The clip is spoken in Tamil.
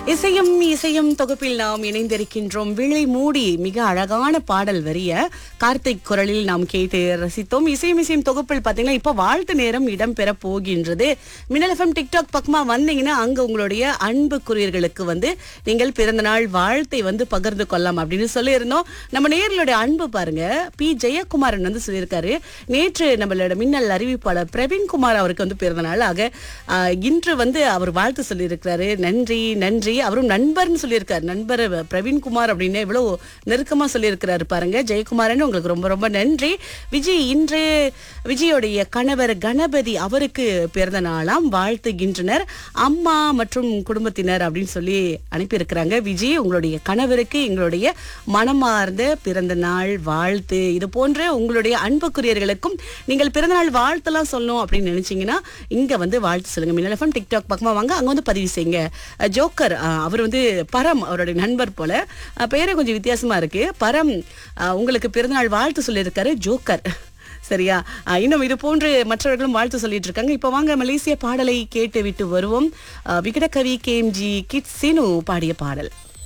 இசையும் இசையும் தொகுப்பில் நாம் இணைந்திருக்கின்றோம் விழி மூடி மிக அழகான பாடல் வரிய கார்த்திக் குரலில் நாம் கேட்டு ரசித்தோம் இசையும் இசையும் தொகுப்பில் பாத்தீங்கன்னா இப்ப வாழ்த்து நேரம் இடம்பெற போகின்றது மின்னல் எஃப்எம் டிக்டாக் பக்கமா வந்தீங்கன்னா அங்க உங்களுடைய அன்புக்குரியர்களுக்கு வந்து நீங்கள் பிறந்த நாள் வாழ்த்தை வந்து பகிர்ந்து கொள்ளலாம் அப்படின்னு சொல்லியிருந்தோம் நம்ம நேர்களுடைய அன்பு பாருங்க பி ஜெயக்குமாரன் வந்து சொல்லியிருக்காரு நேற்று நம்மளோட மின்னல் அறிவிப்பாளர் பிரவீன்குமார் அவருக்கு வந்து பிறந்த நாள் ஆக ஆஹ், இன்று வந்து அவர் வாழ்த்து சொல்லியிருக்கிறாரு நன்றி நன்றி அவரும் நண்பர்னு சொல்லியிருக்காரு நண்பர் பிரவீன்குமார் அப்படின்னு இவ்வளவு நெருக்கமா சொல்லியிருக்கிறாரு பாருங்க ஜெயக்குமாரன் உங்களுக்கு ரொம்ப ரொம்ப நன்றி விஜய் இன்று விஜயோடைய கணவர் கணபதி அவருக்கு பிறந்த நாளாம் வாழ்த்துகின்றனர் அம்மா மற்றும் குடும்பத்தினர் அப்படின்னு சொல்லி அனுப்பியிருக்கிறாங்க விஜய் உங்களுடைய கணவருக்கு எங்களுடைய மனமார்ந்த பிறந்த நாள் வாழ்த்து இது போன்ற உங்களுடைய அன்புக்குரியர்களுக்கும் நீங்கள் பிறந்த நாள் வாழ்த்தெல்லாம் சொல்லணும் அப்படின்னு நினைச்சீங்கன்னா இங்க வந்து வாழ்த்து சொல்லுங்க மின்னல் எஃப்எம் டிக்டாக் பக்கமா வாங்க அங்க வந்து பதிவு செய்யுங்க அஹ் ஜோக்கர் அஹ் அவர் வந்து பரம் அவருடைய நண்பர் போல அஹ் பேரே கொஞ்சம் வித்தியாசமா இருக்கு பரம் அஹ் உங்களுக்கு பிறந்தநாள் வாழ்த்து சொல்லியிருக்காரு ஜோக்கர் சரியா அஹ் இன்னும் இது போன்று மற்றவர்களும் வாழ்த்து சொல்லிட்டு இருக்காங்க இப்ப வாங்க மலேசிய பாடலை கேட்டு விட்டு வருவோம் அஹ் விகடகவி கேஎம்ஜி கிட் சீனு பாடிய பாடல்